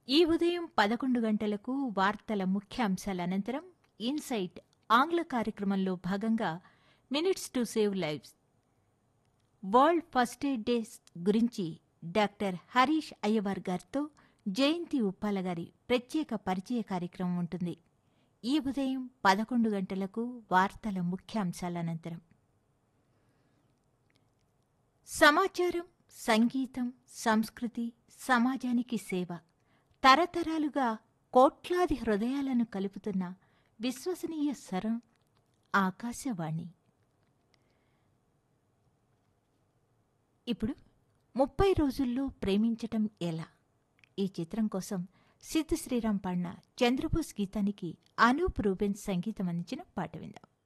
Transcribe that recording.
ఈ ఉదయం పదకొండు గంటలకు వార్తల ముఖ్యాంశాల అనంతరం ఇన్సైట్ ఆంగ్ల కార్యక్రమంలో భాగంగా minutes to save lives world first aid day గురించి డాక్టర్ హరీష్ అయ్యవార్ గారితో జయంతి ఉప్పాల గారి ప్రత్యేక పరిచయ కార్యక్రమం ఉంటుంది ఈ ఉదయం పదకొండు గంటలకు వార్తల ముఖ్యాంశాల అనంతరం సమాచారం సంగీతం సంస్కృతి సమాజానికి సేవ తరతరాలుగా కోట్లాది హృదయాలను కలుపుతున్న విశ్వసనీయ స్వరం ఆకాశవాణి ఇప్పుడు ముప్పై రోజుల్లో ప్రేమించటం ఎలా ఈ చిత్రం కోసం సిద్ధ శ్రీరామ్ పాడిన చంద్రబోస్ గీతానికి అనూప్ రూబెన్స్ సంగీతం అందించిన పాట విందాం